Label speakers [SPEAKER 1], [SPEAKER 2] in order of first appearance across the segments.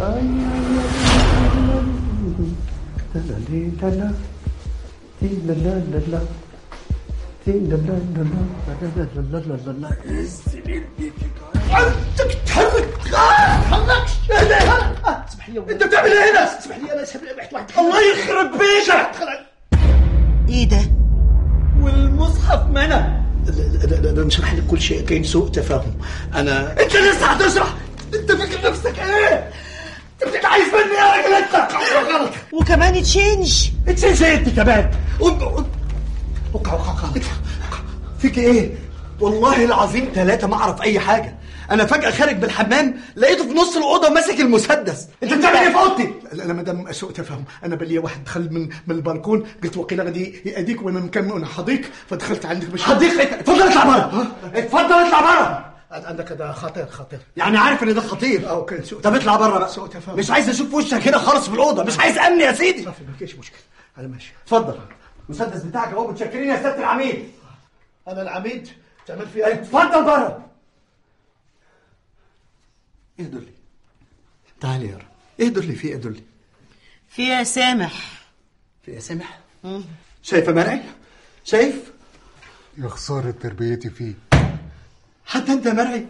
[SPEAKER 1] عندك تحرك لا تحركش اسمح لي انت بتعمل ايه هنا اسمح لي انا اسمح لي واحد الله يخرب بيتك
[SPEAKER 2] ايه ده
[SPEAKER 1] والمصحف منع انا نشرح لك كل شيء كاين سوء تفاهم انا انت لسه هتشرح انت فاكر نفسك ايه انت بت- عايز مني يا راجل انت غلط
[SPEAKER 2] وكمان تشينج
[SPEAKER 1] تشينج انت كمان وقع وقع وقع فيك ايه والله العظيم ثلاثة ما اعرف اي حاجة انا فجأة خارج بالحمام لقيته في نص الأوضة ماسك المسدس انت بتعمل ايه في اوضتي لا لا مدام سوء تفاهم انا بلي واحد دخل من من البلكون قلت وقيل غادي يأذيك وانا مكمل حضيق فدخلت عندك مش حضيق اتفضل اطلع بره اتفضل اطلع بره عندك ده خطير خطير يعني عارف ان ده خطير اه كان سوء طب اطلع بره بقى سوء تفاهم مش عايز اشوف وشك هنا خالص في الاوضه مش عايز امن يا سيدي ما فيش مشكله انا ماشي اتفضل المسدس بتاعك اهو متشكرين يا سياده العميد انا العميد تعمل فيه ايه اتفضل بره اهدوا لي تعالي يا رب اهدوا لي في اهدوا لي
[SPEAKER 2] فيها سامح
[SPEAKER 1] في يا سامح شايفه مرعي شايف
[SPEAKER 3] يا خسارة تربيتي فيه
[SPEAKER 1] حتى انت يا مرعي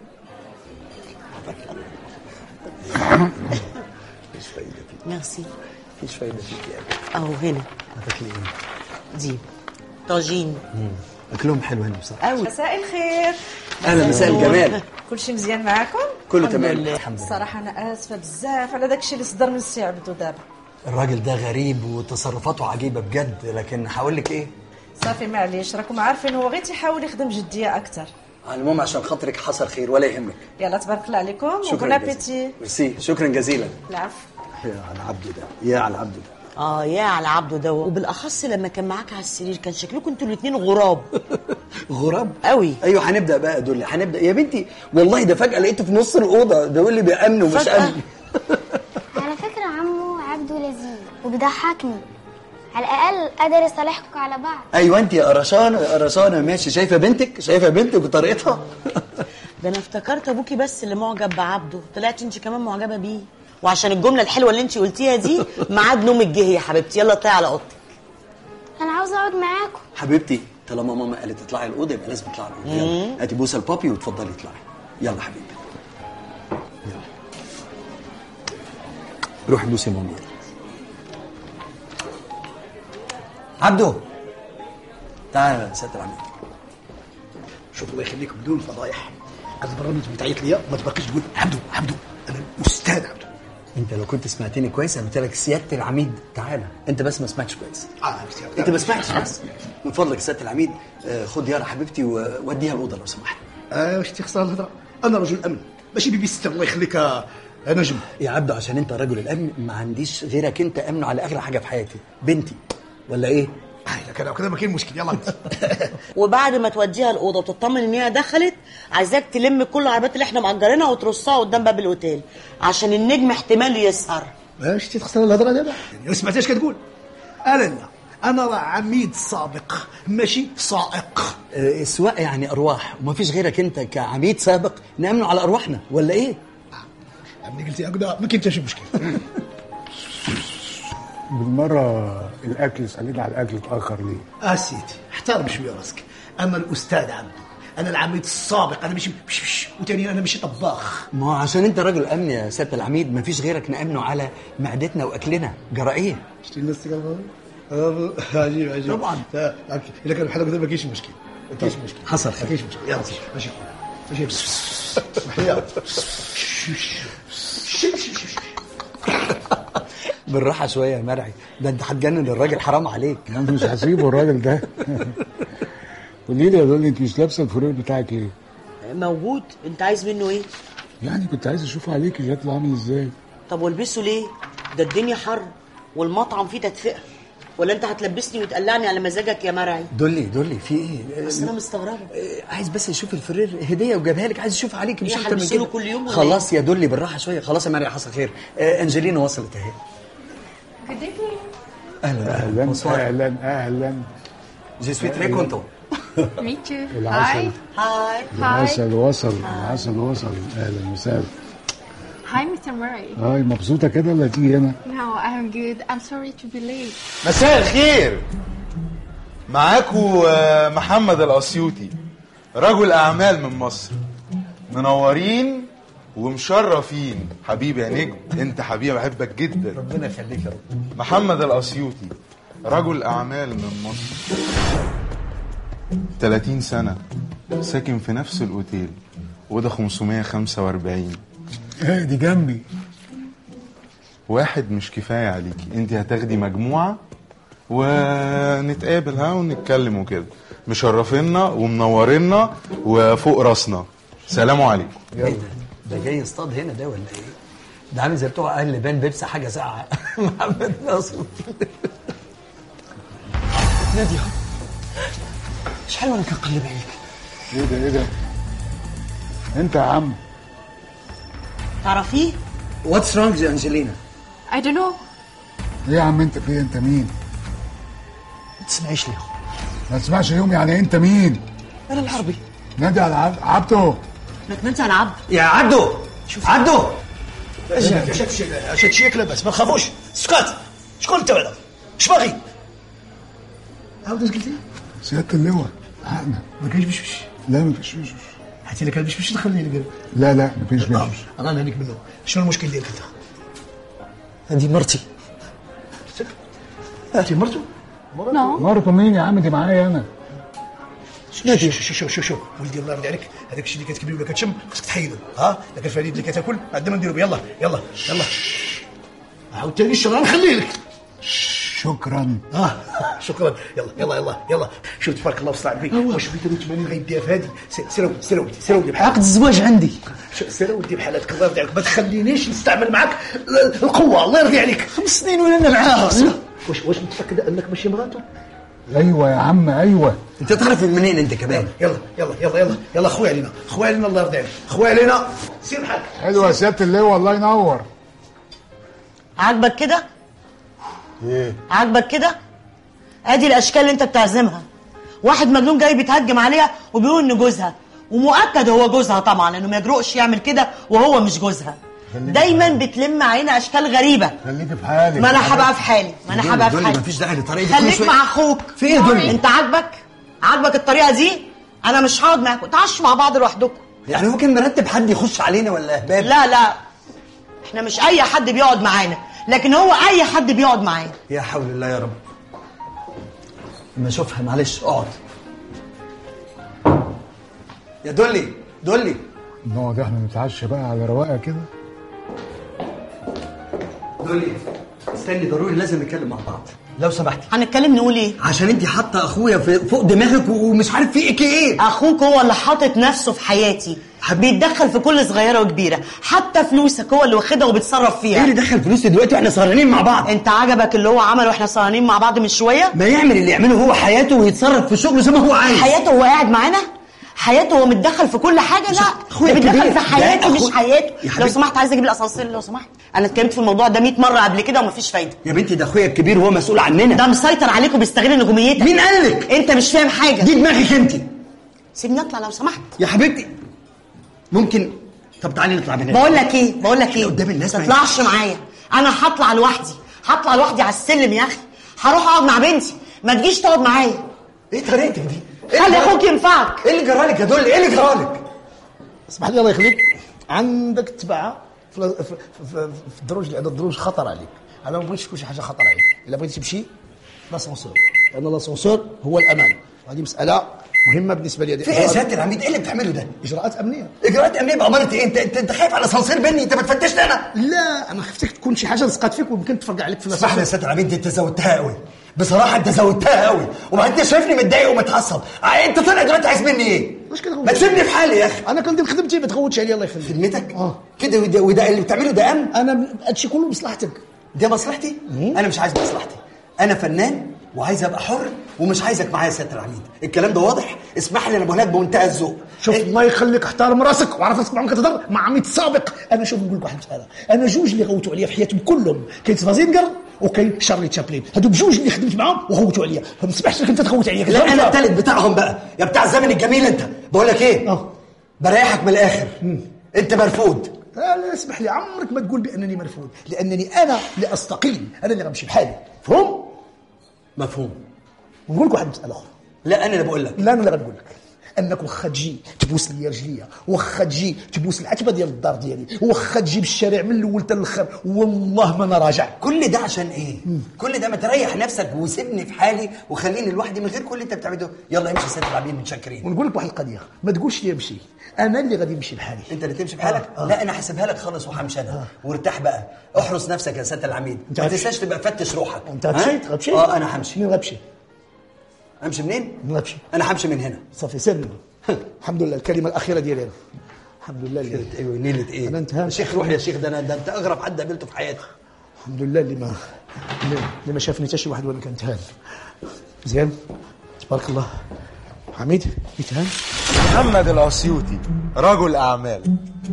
[SPEAKER 1] مفيش فايده فيك
[SPEAKER 2] ميرسي
[SPEAKER 1] مفيش فايده فيك يا ابني
[SPEAKER 2] اهو هنا
[SPEAKER 1] هتاكلي ايه
[SPEAKER 2] دي طاجين
[SPEAKER 1] اكلهم حلو هنا بصراحه
[SPEAKER 2] قوي
[SPEAKER 4] مساء الخير
[SPEAKER 1] اهلا مساء الجمال
[SPEAKER 4] كل شيء مزيان معاكم
[SPEAKER 1] كله
[SPEAKER 2] الحمد
[SPEAKER 1] تمام
[SPEAKER 2] لله.
[SPEAKER 1] الحمد لله
[SPEAKER 4] الصراحه انا اسفه بزاف على داك الشيء اللي صدر من السي عبدو دابا
[SPEAKER 1] الراجل ده غريب وتصرفاته عجيبه بجد لكن هقول لك ايه
[SPEAKER 4] صافي معليش راكم عارفين هو غير تيحاول يخدم جديه اكثر
[SPEAKER 1] المهم عشان خاطرك حصل خير ولا يهمك
[SPEAKER 4] يلا تبارك الله عليكم وبون
[SPEAKER 1] جزيلا
[SPEAKER 4] ابيتي
[SPEAKER 1] ميرسي شكرا جزيلا
[SPEAKER 4] العفو
[SPEAKER 1] يا على عبده ده يا على عبده ده
[SPEAKER 2] اه يا على عبده ده وبالاخص لما كان معاك على السرير كان شكلكم انتوا الاثنين غراب
[SPEAKER 1] غراب
[SPEAKER 2] قوي
[SPEAKER 1] ايوه هنبدا بقى دول هنبدا يا بنتي والله ده فجاه لقيته في نص الاوضه ده يقول لي بامن ومش
[SPEAKER 2] فجأة؟
[SPEAKER 1] امن
[SPEAKER 5] على فكرة عمو عبده لذيذ وبيضحكني على الأقل قادر يصالحكم على بعض
[SPEAKER 1] ايوه انت يا قرشانه يا قرشانه ماشي شايفه بنتك شايفه بنتك بطريقتها
[SPEAKER 2] ده انا افتكرت ابوكي بس اللي معجب بعبده طلعت انت كمان معجبه بيه وعشان الجمله الحلوه اللي انت قلتيها دي ميعاد نومك جه يا حبيبتي يلا اطلعي على اوضتك
[SPEAKER 5] أنا عاوزة أقعد معاكم
[SPEAKER 1] حبيبتي طالما ماما قالت تطلعي الاوضه يبقى لازم تطلعي الاوضه يلا هاتي بوسه لبابي وتفضلي اطلعي يلا حبيبي يلا روحي بوسي ماما عبدو تعال يا سياده العميد شوف الله يخليك بدون فضايح هذا البرامج بتعيط لي ما تبقيش تقول عبدو عبدو انا الاستاذ عبدو انت لو كنت سمعتني كويس انا قلت لك سياده العميد تعالى انت بس ما سمعتش كويس انت ما سمعتش بس من فضلك يا سياده العميد آه، خد يارا حبيبتي ووديها الاوضه لو سمحت
[SPEAKER 6] اه واش تخسر الهضره انا رجل امن ماشي بيبي ستر الله يخليك يا يا نجم
[SPEAKER 1] يا عبدو عشان انت رجل الامن ما عنديش غيرك انت امنه على اغلى حاجه في حياتي بنتي ولا ايه
[SPEAKER 6] آه، كده كده ما كاين مشكل يلا انت
[SPEAKER 2] وبعد ما توديها الاوضه وتطمن ان هي دخلت عايزاك تلم كل العربيات اللي احنا مأجرينها وترصها قدام باب الاوتيل عشان النجم احتمال يسهر
[SPEAKER 6] واش تخسر الهضره دابا يعني سمعتي اش كتقول انا لا انا راه عميد سابق ماشي سائق
[SPEAKER 1] آه، السواق يعني ارواح وما فيش غيرك انت كعميد سابق نامنوا على ارواحنا ولا ايه
[SPEAKER 6] عمي قلتي هكذا ما كاين حتى شي مشكل
[SPEAKER 3] بالمرة الأكل سألنا على الأكل اتأخر ليه؟
[SPEAKER 6] اه سيدي احترم شويه راسك انا الاستاذ عبدو انا العميد السابق انا ماشي مش مش وثانيا انا ماشي طباخ
[SPEAKER 1] ما هو عشان انت راجل امن يا سياده العميد ما فيش غيرك نامنه على معدتنا واكلنا جرى ايه
[SPEAKER 6] شتي الناس تقول عجيب عجيب
[SPEAKER 1] طبعاً.
[SPEAKER 6] لا، اذا كان بحال هكذا ما كاينش مشكل ما كاينش مشكل
[SPEAKER 1] حصل خير.
[SPEAKER 6] ما كاينش مشكل يلا ماشي ماشي ماشي يلا.
[SPEAKER 1] بالراحه شويه يا مرعي ده انت هتجنن الراجل حرام عليك
[SPEAKER 3] أنا مش هسيبه الراجل ده قولي لي يا دولي أنت مش لابسة الفريق بتاعك ليه؟
[SPEAKER 2] موجود انت عايز منه ايه
[SPEAKER 3] يعني كنت عايز أشوف عليكي شكله عامل إزاي؟
[SPEAKER 2] طب والبسه ليه ده الدنيا حر والمطعم فيه تدفئه ولا انت هتلبسني وتقلعني على مزاجك يا مرعي
[SPEAKER 1] دولي دولي في ايه
[SPEAKER 2] بس انا مستغربه
[SPEAKER 1] آه، عايز بس يشوف الفرير هديه وجابها لك عايز يشوف عليك مش
[SPEAKER 2] إيه،
[SPEAKER 1] اكتر من
[SPEAKER 2] هلبسه له
[SPEAKER 1] كده
[SPEAKER 2] كل يوم ولا
[SPEAKER 1] خلاص يا دولي بالراحه شويه خلاص يا مرعي حصل خير آه، انجلينا وصلت اهي اهلا
[SPEAKER 3] أهلا
[SPEAKER 1] بونسوار.
[SPEAKER 3] أهلا أهلا
[SPEAKER 1] جي سوي تري كونتون
[SPEAKER 3] العسل
[SPEAKER 2] هاي
[SPEAKER 3] العسل وصل العسل وصل أهلا وسهلا
[SPEAKER 7] Hi, Mr. Murray.
[SPEAKER 3] هاي مبسوطه كده ولا تيجي هنا
[SPEAKER 7] No, I'm good. I'm sorry to be late.
[SPEAKER 8] مساء الخير معاكو آه، محمد الاسيوطي رجل اعمال من مصر منورين ومشرفين حبيبي يا نجم انت حبيبي بحبك جدا
[SPEAKER 6] ربنا يخليك يا رب
[SPEAKER 8] محمد الاسيوطي رجل اعمال من مصر 30 سنه ساكن في نفس الاوتيل وده 545
[SPEAKER 3] ايه دي جنبي
[SPEAKER 8] واحد مش كفايه عليكي انت هتاخدي مجموعه ونتقابل ها ونتكلم وكده مشرفينا ومنورينا وفوق راسنا سلام عليكم
[SPEAKER 9] ايه ده؟ ده جاي يصطاد هنا ده ولا ايه؟ ده عامل زي بتوع اهل بان بيبسي حاجه ساقعه محمد ناصر
[SPEAKER 1] نادية شحال وانا كنقلب عليك
[SPEAKER 3] ايه ده ايه ده انت يا عم
[SPEAKER 2] تعرفيه
[SPEAKER 1] واتس رونج يا انجلينا
[SPEAKER 7] I don't know.
[SPEAKER 3] ايه يا عم انت في انت مين
[SPEAKER 1] ما تسمعيش ليه
[SPEAKER 3] ما تسمعش يوم يعني انت مين
[SPEAKER 1] انا العربي
[SPEAKER 3] نادي على عب- عبده
[SPEAKER 2] ما تنسى انا عبد
[SPEAKER 1] يا عبدو شوف عبدو
[SPEAKER 6] عشان شيك لاباس ما تخافوش سكات شكون انت بعدا اش باغي عاود اش قلتي
[SPEAKER 3] سياده اللواء حقنا
[SPEAKER 6] ما كاينش بشوش
[SPEAKER 3] لا ما فيش فيش
[SPEAKER 6] حتى الا كان بشوش دخلني لك
[SPEAKER 3] لا لا ما فيش
[SPEAKER 6] آه،
[SPEAKER 3] فيش
[SPEAKER 6] انا نهنيك منه شنو المشكل ديالك انت
[SPEAKER 1] هذه مرتي
[SPEAKER 6] انت مرتو
[SPEAKER 7] No.
[SPEAKER 3] مرته مين يا عم دي معايا انا
[SPEAKER 6] نادي شوف شوف شوف شوف ولدي الله يرضي عليك هذاك الشيء اللي كتكبي ولا كتشم خصك تحيدو ها ذاك الفريد اللي كتاكل عندنا ما نديرو به. يلا يلا يلا عاوتاني الشغل نخلي لك
[SPEAKER 3] شكرا
[SPEAKER 6] اه شكرا يلا يلا يلا يلا شوف تبارك الله وصل عليك واش بغيت 80 غيديها في هذه سير ودي سير ودي سير ودي بحال
[SPEAKER 1] عقد الزواج عندي
[SPEAKER 6] سير ودي بحال هذاك الله يرضي عليك ما تخلينيش نستعمل معاك ال- القوه الله يرضي عليك
[SPEAKER 1] خمس سنين وانا معاها
[SPEAKER 6] واش واش متاكد انك ماشي مراته
[SPEAKER 3] ايوه يا عم ايوه
[SPEAKER 1] انت تعرف من منين انت كمان
[SPEAKER 6] يلا يلا يلا يلا يلا خويا علينا خويا علينا الله يرضي عليك خويا علينا سير بحالك
[SPEAKER 3] حلوه يا سياده اللواء الله ينور
[SPEAKER 2] عاجبك كده عاجبك كده ادي الاشكال اللي انت بتعزمها واحد مجنون جاي بيتهجم عليها وبيقول انه جوزها ومؤكد هو جوزها طبعا لانه ما يجرؤش يعمل كده وهو مش جوزها دايما بتلم علينا اشكال غريبه
[SPEAKER 3] خليكي في حالك
[SPEAKER 2] ما انا هبقى في حالي ما انا هبقى في
[SPEAKER 1] دولي
[SPEAKER 2] حالي
[SPEAKER 1] مفيش داعي للطريقه دي كل
[SPEAKER 2] خليك
[SPEAKER 1] شوية.
[SPEAKER 2] مع اخوك
[SPEAKER 1] في ايه دولي
[SPEAKER 2] انت عاجبك عاجبك الطريقه دي انا مش هقعد معاكم تعشوا مع بعض لوحدكم
[SPEAKER 1] يعني ممكن نرتب حد يخش علينا ولا اهباب
[SPEAKER 2] لا لا احنا مش اي حد بيقعد معانا لكن هو اي حد بيقعد معانا
[SPEAKER 1] يا حول الله يا رب ما اشوفها معلش اقعد يا دولي دولي
[SPEAKER 3] نقعد احنا نتعشى بقى على رواقه كده
[SPEAKER 1] دولي استني ضروري لازم نتكلم مع بعض لو سمحتي
[SPEAKER 2] هنتكلم نقول ايه
[SPEAKER 1] عشان انت حاطه اخويا في فوق دماغك ومش عارف فيك ايه
[SPEAKER 2] اخوك هو اللي حاطط نفسه في حياتي بيتدخل في كل صغيره وكبيره حتى فلوسك هو اللي واخدها وبيتصرف
[SPEAKER 1] ايه اللي
[SPEAKER 2] فيها
[SPEAKER 1] دخل فلوسي دلوقتي واحنا سهرانين مع بعض
[SPEAKER 2] انت عجبك اللي هو عمله واحنا سهرانين مع بعض من شويه
[SPEAKER 1] ما يعمل اللي يعمله هو حياته ويتصرف في شغله زي ما هو عايز
[SPEAKER 2] حياته هو قاعد معانا حياته هو متدخل في كل حاجه لا
[SPEAKER 1] أخويا
[SPEAKER 2] ده بيتدخل
[SPEAKER 1] كبير.
[SPEAKER 2] في حياتي
[SPEAKER 1] ده
[SPEAKER 2] مش
[SPEAKER 1] أخو-
[SPEAKER 2] حياته
[SPEAKER 1] يا
[SPEAKER 2] لو
[SPEAKER 1] حبيبي.
[SPEAKER 2] سمحت عايز اجيب الاسانسير لو سمحت انا اتكلمت في الموضوع ده 100 مره قبل كده ومفيش فايده
[SPEAKER 1] يا بنتي ده اخويا الكبير وهو مسؤول عننا
[SPEAKER 2] ده مسيطر عليك وبيستغل نجوميتك
[SPEAKER 1] مين قالك
[SPEAKER 2] انت مش فاهم حاجه
[SPEAKER 1] دي دماغك انت
[SPEAKER 2] سيبني اطلع لو سمحت
[SPEAKER 1] يا حبيبتي ممكن طب تعالي نطلع من هنا
[SPEAKER 2] بقول لك ايه بقول لك ايه
[SPEAKER 1] قدام الناس
[SPEAKER 2] ما
[SPEAKER 1] ما
[SPEAKER 2] تطلعش معايا انا هطلع لوحدي هطلع لوحدي على السلم يا اخي هروح اقعد مع بنتي ما تجيش تقعد معايا
[SPEAKER 1] ايه طريقتك دي إيه
[SPEAKER 2] خلي
[SPEAKER 1] اللي-
[SPEAKER 2] اخوك ينفعك
[SPEAKER 1] ايه اللي جرالك يا دول ايه اللي جرالك
[SPEAKER 6] اسمح لي الله يخليك عندك تبعه في في, في, في, في الدروج لان الدروج خطر عليك انا ما بغيتش تكون شي حاجه خطر عليك الا بغيتي تمشي لاسانسور لان لاسانسور هو الامان وهذه مساله مهمه بالنسبه لي
[SPEAKER 1] في ايه يا سياده العميد ايه اللي بتعمله ده
[SPEAKER 6] اجراءات امنيه
[SPEAKER 1] اجراءات امنيه باماره ايه انت انت, انت خايف على صنصير بني انت ما تفتشني انا
[SPEAKER 6] لا انا خفتك تكون شي حاجه لصقت فيك ويمكن تفرقع عليك في
[SPEAKER 1] اسمح لي يا
[SPEAKER 6] الاسانسور
[SPEAKER 1] سياده العميد انت زودتها قوي بصراحه انت زودتها قوي وبعدين انت شايفني متضايق ومتعصب اه، انت طالع دلوقتي عايز مني ايه
[SPEAKER 6] واش كتغوت
[SPEAKER 1] ما تسيبني في حالي يا اخي
[SPEAKER 6] انا كندير خدمتي ما تغوتش عليا الله يخليك
[SPEAKER 1] خدمتك
[SPEAKER 6] اه
[SPEAKER 1] كده وده, وده اللي بتعمله ده امن
[SPEAKER 6] انا هادشي كله مصلحتك
[SPEAKER 1] ده مصلحتي انا مش عايز مصلحتي انا فنان وعايز ابقى حر ومش عايزك معايا يا سياده العميد الكلام ده واضح اسمح لي انا بقول لك بمنتهى الذوق
[SPEAKER 6] شوف
[SPEAKER 1] إيه؟
[SPEAKER 6] الله يخليك احترم راسك وعرف راسك معهم كتهضر مع عميد سابق انا شوف نقول لك واحد المساله انا جوج اللي غوتوا عليا في حياتهم كلهم كاين سفازينجر وكاين شارلي تشابلين هادو بجوج اللي خدمت معاهم وغوتوا عليا فما تسمحش لك انت تغوت عليا
[SPEAKER 1] لا انا التالت بتاعهم بقى يا بتاع الزمن الجميل انت بقول لك ايه
[SPEAKER 6] اه
[SPEAKER 1] بريحك من الاخر انت مرفوض
[SPEAKER 6] لا لا اسمح لي عمرك ما تقول بانني مرفوض لانني انا اللي استقيل انا اللي غنمشي بحالي فهم
[SPEAKER 9] مفهوم
[SPEAKER 6] ونقول لك واحد المساله اخرى
[SPEAKER 9] لا انا اللي بقول لك
[SPEAKER 6] لا انا اللي غنقول لك انك واخا تجي تبوس لي رجليا واخا تجي تبوس العتبه ديال الدار ديالي واخا تجيب الشارع من الاول حتى الاخر والله ما انا راجع
[SPEAKER 9] كل ده عشان ايه؟ كل ده ما تريح نفسك وسيبني في حالي وخليني لوحدي من غير كل اللي انت بتعمله يلا امشي ست العابين متشكرين
[SPEAKER 6] ونقول لك واحد القضيه ما تقولش لي امشي انا اللي غادي نمشي بحالي
[SPEAKER 9] انت اللي تمشي بحالك؟
[SPEAKER 6] آه، آه.
[SPEAKER 9] لا انا هسيبها لك خالص وهمشي انا وارتاح بقى احرس نفسك يا سياده العميد
[SPEAKER 6] انت
[SPEAKER 9] ما
[SPEAKER 6] هتمشي؟
[SPEAKER 9] تنساش تبقى فتش روحك
[SPEAKER 6] انت
[SPEAKER 9] ها؟
[SPEAKER 6] غتمشي غتمشي
[SPEAKER 9] اه انا همشي
[SPEAKER 6] مين غتمشي
[SPEAKER 9] امشي منين؟
[SPEAKER 6] مين غتمشي
[SPEAKER 9] انا همشي من هنا
[SPEAKER 6] صافي سير الحمد لله الكلمه الاخيره ديالي انا الحمد لله اللي
[SPEAKER 9] ايوه نيلة ايه؟
[SPEAKER 6] انا انتهى
[SPEAKER 9] يا شيخ روح يا شيخ ده انا ده انت اغرب حد قابلته في حياتي
[SPEAKER 6] الحمد لله اللي ما اللي اللي ما شافني حتى شي واحد وانا كنتهان مزيان تبارك الله حميد يتهان
[SPEAKER 8] محمد الاسيوطي رجل اعمال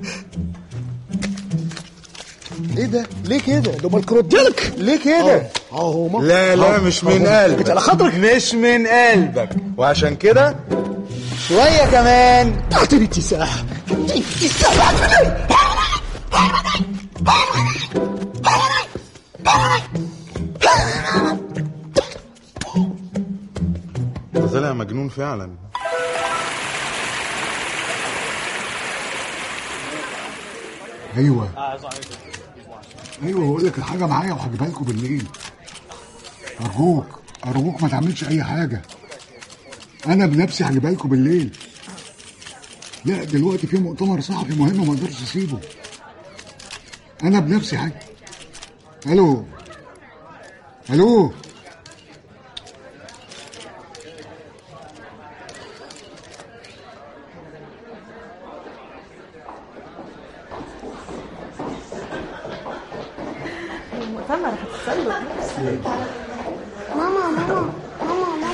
[SPEAKER 6] ايه ده ليه كده ده الكروت ديالك
[SPEAKER 8] ليه كده
[SPEAKER 6] اه هما
[SPEAKER 8] لا لا
[SPEAKER 6] آه،
[SPEAKER 8] مش
[SPEAKER 6] آه،
[SPEAKER 8] من
[SPEAKER 6] هما.
[SPEAKER 8] قلبك
[SPEAKER 6] انت على خاطرك
[SPEAKER 8] مش من قلبك وعشان كده شويه كمان
[SPEAKER 6] اعطيني اتساع اعطيني اتساع
[SPEAKER 8] ده طلع مجنون فعلا
[SPEAKER 3] ايوه ايوه بقول لك الحاجه معايا وهجيبها لكم بالليل ارجوك ارجوك ما تعملش اي حاجه انا بنفسي هجيبها لكم بالليل لا دلوقتي في مؤتمر صحفي مهم ما اقدرش اسيبه انا بنفسي حاجه الو الو
[SPEAKER 4] المؤتمر حتتسلوا
[SPEAKER 5] ماما ماما ماما ماما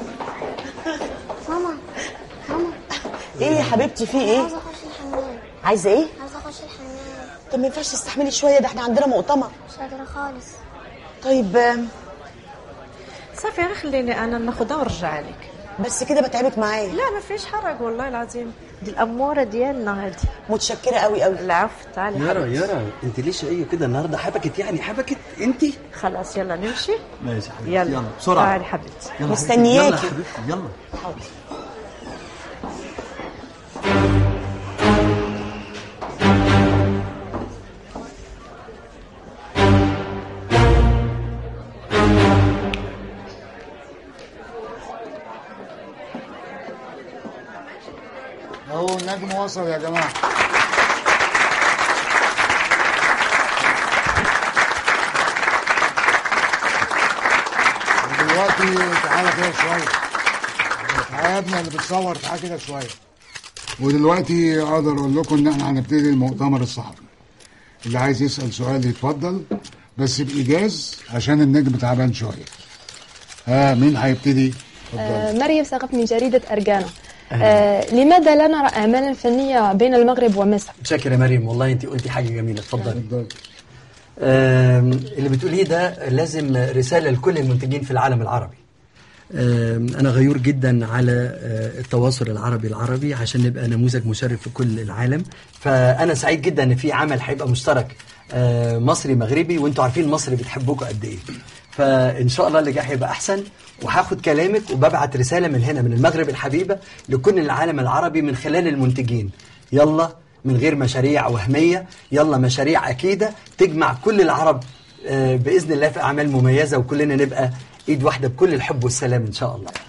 [SPEAKER 5] ماما ماما
[SPEAKER 2] ايه يا حبيبتي في ايه
[SPEAKER 5] عايزه اخش الحمام
[SPEAKER 2] عايزه ايه
[SPEAKER 5] عايزه اخش الحمام
[SPEAKER 2] طب ما ينفعش تستحملي شويه ده احنا عندنا مؤتمر
[SPEAKER 5] مش قادره خالص
[SPEAKER 2] طيب آم،
[SPEAKER 4] صافي غير خليني انا ناخذها ونرجع لك
[SPEAKER 2] بس كده بتعبك معايا
[SPEAKER 4] لا ما فيش حرج والله العظيم دي الاموره ديالنا هذه
[SPEAKER 2] متشكره قوي قوي
[SPEAKER 4] العفو تعالي
[SPEAKER 9] يارا
[SPEAKER 4] حبيبتي.
[SPEAKER 9] يارا انت ليش ايه كده النهارده حبكت يعني حبكت انت
[SPEAKER 4] خلاص يلا نمشي
[SPEAKER 9] ماشي حبيبتي
[SPEAKER 4] يلا
[SPEAKER 9] يلا بسرعه
[SPEAKER 4] تعالي حبيبتي
[SPEAKER 9] يلا
[SPEAKER 2] مستنياكي.
[SPEAKER 9] يلا حبيبتي يلا
[SPEAKER 2] حاضر
[SPEAKER 3] اهو النجم وصل يا جماعه ودلوقتي تعالى كده شويه تعالى يا ابني اللي بتصور تعالى كده شويه ودلوقتي اقدر اقول لكم ان احنا هنبتدي المؤتمر الصحفي اللي عايز يسال سؤال يتفضل بس بايجاز عشان النجم تعبان شويه ها مين هيبتدي؟
[SPEAKER 10] آه، مريم ثقف من جريدة أرجانا آه، لماذا لا نرى أعمالا فنية بين المغرب ومصر؟
[SPEAKER 9] متشكر يا مريم والله انت قلتي حاجه جميله اتفضلي
[SPEAKER 3] اتفضل
[SPEAKER 9] آم، اللي بتقوليه ده لازم رسالة لكل المنتجين في العالم العربي آم، أنا غيور جدا على آه، التواصل العربي العربي عشان نبقى نموذج مشرف في كل العالم فأنا سعيد جدا إن في عمل هيبقى مشترك آه، مصري مغربي وانتوا عارفين مصر بتحبكم قد إيه فإن شاء الله اللي جاي هيبقى أحسن وهاخد كلامك وببعت رسالة من هنا من المغرب الحبيبة لكل العالم العربي من خلال المنتجين يلا من غير مشاريع وهمية يلا مشاريع أكيدة تجمع كل العرب آه، بإذن الله في أعمال مميزة وكلنا نبقى إيد واحدة بكل الحب والسلام إن شاء الله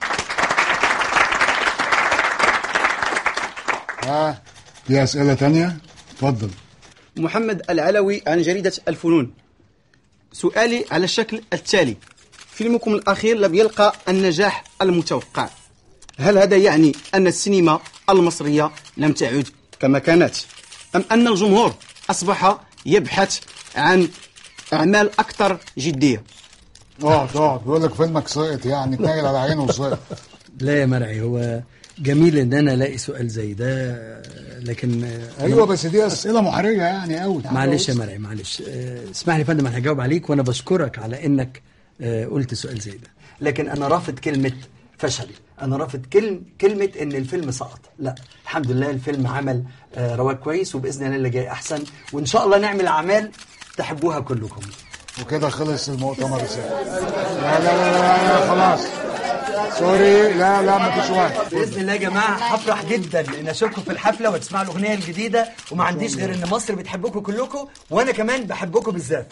[SPEAKER 3] ها في اسئله تانية اتفضل
[SPEAKER 11] محمد العلوي عن جريدة الفنون سؤالي على الشكل التالي فيلمكم الأخير لم يلقى النجاح المتوقع هل هذا يعني أن السينما المصرية لم تعد كما كانت أم أن الجمهور أصبح يبحث عن أعمال أكثر جدية
[SPEAKER 3] اقعد اقعد بيقول لك فيلمك سقط يعني اتنقل على عينه وسقط
[SPEAKER 9] لا يا مرعي هو جميل إن أنا ألاقي سؤال زي ده لكن آه،
[SPEAKER 3] ايوه بس دي اسئله محرجه يعني قوي
[SPEAKER 9] معلش يا مرعي معلش آه، اسمح لي يا فندم انا هجاوب عليك وانا بشكرك على انك آه، قلت سؤال زي ده لكن انا رافض كلمه فشل انا رافض كلم كلمه ان الفيلم سقط لا الحمد لله الفيلم عمل آه، رواج كويس وباذن الله اللي جاي احسن وان شاء الله نعمل اعمال تحبوها كلكم
[SPEAKER 3] وكده خلص المؤتمر السابق لا لا لا لا, لا خلاص سوري لا لا مفيش وقت
[SPEAKER 9] باذن الله يا جماعه هفرح جدا ان اشوفكم في الحفله وتسمعوا الاغنيه الجديده وما عنديش غير ان مصر بتحبكم كلكم وانا كمان بحبكم بالذات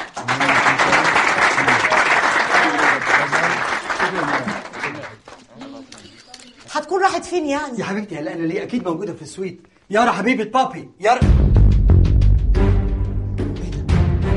[SPEAKER 2] هتكون راحت فين يعني
[SPEAKER 9] يا حبيبتي هلا انا ليه اكيد موجوده في السويت يارا حبيبه بابي يارا ايه ده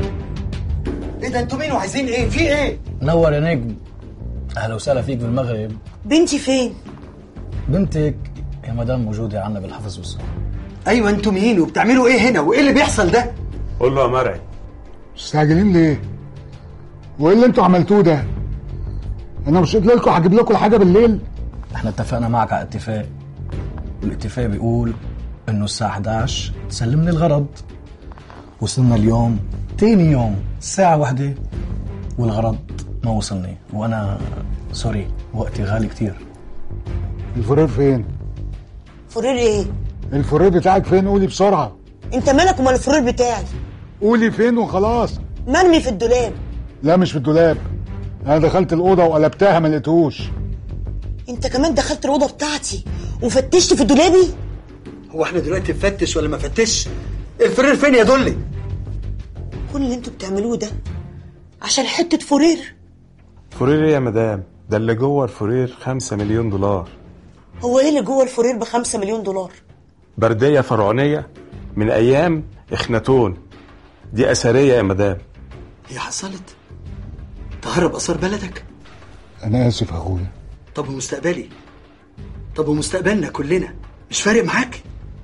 [SPEAKER 9] ايه ده انتوا مين وعايزين ايه في ايه
[SPEAKER 12] نور يا نجم اهلا وسهلا فيك بالمغرب
[SPEAKER 2] بنتي فين
[SPEAKER 12] بنتك يا مدام موجوده عنا بالحفظ والصلاة
[SPEAKER 9] ايوه انتوا مين وبتعملوا ايه هنا وايه اللي بيحصل ده
[SPEAKER 13] قول له يا مرعي
[SPEAKER 3] مستعجلين ليه؟ وايه اللي انتوا عملتوه ده؟ انا مش قلت لكم هجيب لكم الحاجه بالليل؟
[SPEAKER 12] احنا اتفقنا معك على اتفاق والاتفاق بيقول انه الساعة 11 تسلمني الغرض وصلنا اليوم تاني يوم الساعة واحدة والغرض ما وصلني وانا سوري وقتي غالي كتير
[SPEAKER 3] الفرير فين؟
[SPEAKER 2] فرير ايه
[SPEAKER 3] الفرير بتاعك فين؟ قولي بسرعه
[SPEAKER 2] انت مالك ومال الفرير بتاعي
[SPEAKER 3] قولي فين وخلاص
[SPEAKER 2] مرمي في الدولاب
[SPEAKER 3] لا مش في الدولاب انا دخلت الاوضه وقلبتها ما لقيتهوش
[SPEAKER 2] انت كمان دخلت الاوضه بتاعتي وفتشت في دولابي
[SPEAKER 9] هو احنا دلوقتي نفتش ولا ما فتش الفرير فين يا دولي
[SPEAKER 2] كل اللي انتوا بتعملوه ده عشان حته فرير
[SPEAKER 13] فرير ايه يا مدام ده اللي جوه الفرير خمسة مليون دولار
[SPEAKER 2] هو ايه اللي جوه الفرير بخمسة مليون دولار
[SPEAKER 13] بردية فرعونية من أيام إخناتون دي أثرية يا مدام
[SPEAKER 9] هي حصلت تهرب اثار بلدك
[SPEAKER 3] انا اسف يا اخويا
[SPEAKER 9] طب ومستقبلي طب ومستقبلنا كلنا مش فارق معاك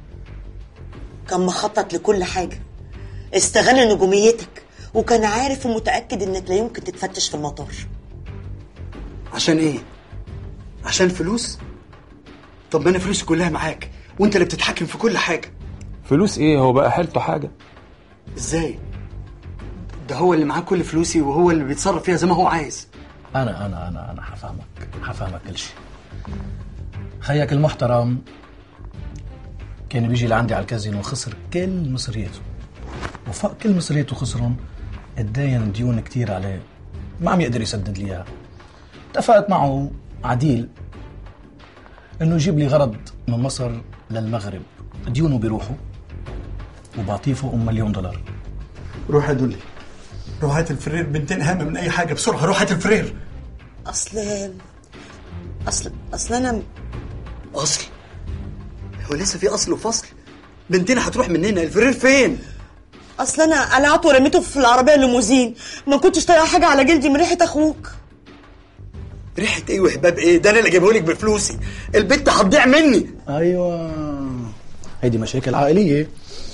[SPEAKER 2] كان مخطط لكل حاجه استغل نجوميتك وكان عارف ومتاكد انك لا يمكن تتفتش في المطار
[SPEAKER 9] عشان ايه عشان فلوس طب ما انا فلوسي كلها معاك وانت اللي بتتحكم في كل حاجه
[SPEAKER 13] فلوس إيه هو بقى حيلته حاجة
[SPEAKER 9] ازاي ده هو اللي معاه كل فلوسي وهو اللي بيتصرف فيها زي ما هو عايز
[SPEAKER 12] انا انا انا انا حفهمك حفهمك كل شيء خيك المحترم كان بيجي لعندي على الكازينو وخسر كل مصرياته وفوق كل مصرياته خسرهم اتداين ديون كتير عليه ما عم يقدر يسدد لي اياها اتفقت معه عديل انه يجيب لي غرض من مصر للمغرب ديونه بيروحوا وبعطيه فوق مليون دولار
[SPEAKER 9] روح يا دولي روح هات الفرير بنتين اهم من اي حاجه بسرعه روح هات الفرير
[SPEAKER 2] اصل اصل اصل انا
[SPEAKER 9] اصل هو لسه في اصل وفصل بنتنا هتروح مننا الفرير فين
[SPEAKER 2] اصل انا قلعته ورميته في العربيه الليموزين ما كنتش طايقه حاجه على جلدي من ريحه اخوك
[SPEAKER 9] ريحه ايه وهباب ايه ده انا اللي جايبهولك بفلوسي البت هتضيع مني
[SPEAKER 12] ايوه هيدي مشاكل عائليه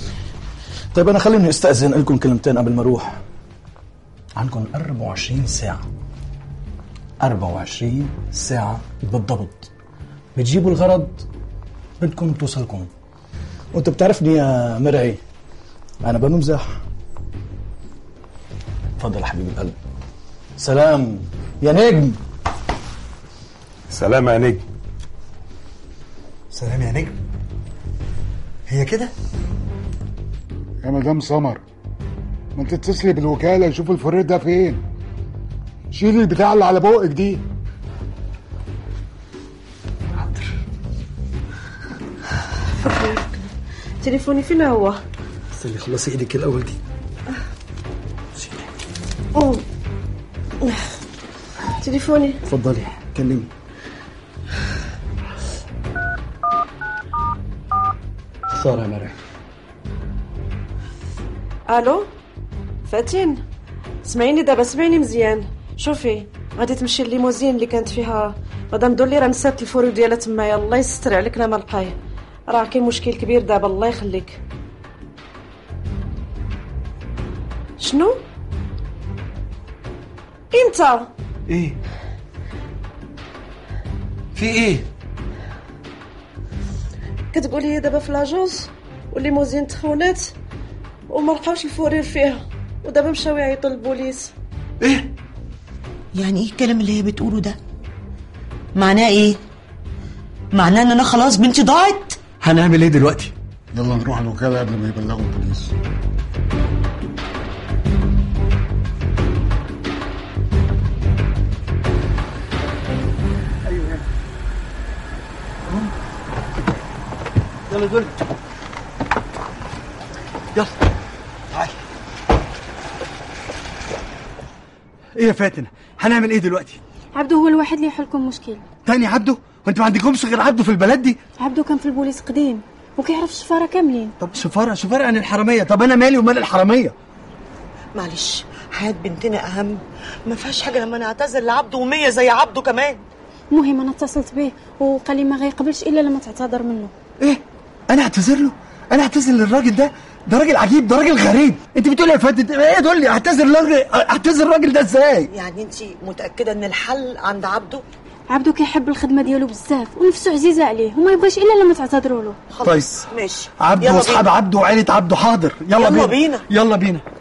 [SPEAKER 12] طيب انا خليني استاذن لكم كلمتين قبل ما اروح عندكم 24 ساعه 24 ساعه بالضبط بتجيبوا الغرض بدكم توصلكم وانت بتعرفني يا مرعي انا بمزح تفضل حبيبي القلب سلام يا نجم
[SPEAKER 13] سلام يا نجم
[SPEAKER 9] سلام يا نجم هي كده
[SPEAKER 3] يا مدام سمر ما انت تتصلي بالوكاله يشوفوا الفرير ده فين شيلي البتاع اللي على بوقك دي
[SPEAKER 4] تليفوني فين هو
[SPEAKER 9] استني خلصي ايدك الاول دي
[SPEAKER 4] أوه. تليفوني
[SPEAKER 9] اتفضلي كلمي سارة يا مرعي
[SPEAKER 4] الو فاتن سمعيني دابا سمعيني مزيان شوفي غادي تمشي الليموزين اللي كانت فيها مدام دولي راه نسات الفوري ديالها تمايا الله يستر عليك لا ما لقايه راه كاين مشكل كبير دابا الله يخليك شنو انت
[SPEAKER 9] ايه في ايه
[SPEAKER 4] كتقولي هي دابا في لاجونس والليموزين تخونات وما لقاوش الفورير فيها ودابا مشاو يعيطوا للبوليس
[SPEAKER 2] يعني ايه الكلام اللي هي بتقوله ده معناه ايه معناه ان انا خلاص بنتي ضاعت
[SPEAKER 9] هنعمل ايه دلوقتي
[SPEAKER 3] يلا نروح الوكاله قبل ما يبلغوا البوليس
[SPEAKER 9] يلا دول يلا تعالي ايه يا فاتن هنعمل ايه دلوقتي
[SPEAKER 14] عبده هو الوحيد اللي يحل لكم مشكل
[SPEAKER 9] تاني عبده وانت ما عندكمش غير عبده في البلد دي
[SPEAKER 14] عبده كان في البوليس قديم وكيعرف الشفاره كاملين
[SPEAKER 9] طب شفاره شفاره عن الحراميه طب انا مالي ومال الحراميه
[SPEAKER 2] معلش حياة بنتنا أهم ما فيهاش حاجة لما نعتذر لعبده ومية زي عبده كمان
[SPEAKER 14] المهم انا اتصلت به وقال لي ما غيقبلش الا لما تعتذر منه
[SPEAKER 9] ايه انا اعتذر له انا اعتذر للراجل ده ده راجل عجيب ده راجل غريب انت بتقولي يا فاتن ايه تقول لي اعتذر للراجل اعتذر الراجل ده ازاي
[SPEAKER 2] يعني أنت متأكدة إن الحل عند عبده
[SPEAKER 14] عبده كيحب الخدمه ديالو بزاف ونفسه عزيزه عليه وما يبغاش الا لما تعتذروا له
[SPEAKER 2] خلاص ماشي
[SPEAKER 9] عبده
[SPEAKER 2] يلا
[SPEAKER 9] واصحاب
[SPEAKER 2] بينا.
[SPEAKER 9] عبده وعيله عبده حاضر يلا,
[SPEAKER 2] يلا
[SPEAKER 9] بينا.
[SPEAKER 2] بينا.
[SPEAKER 9] يلا بينا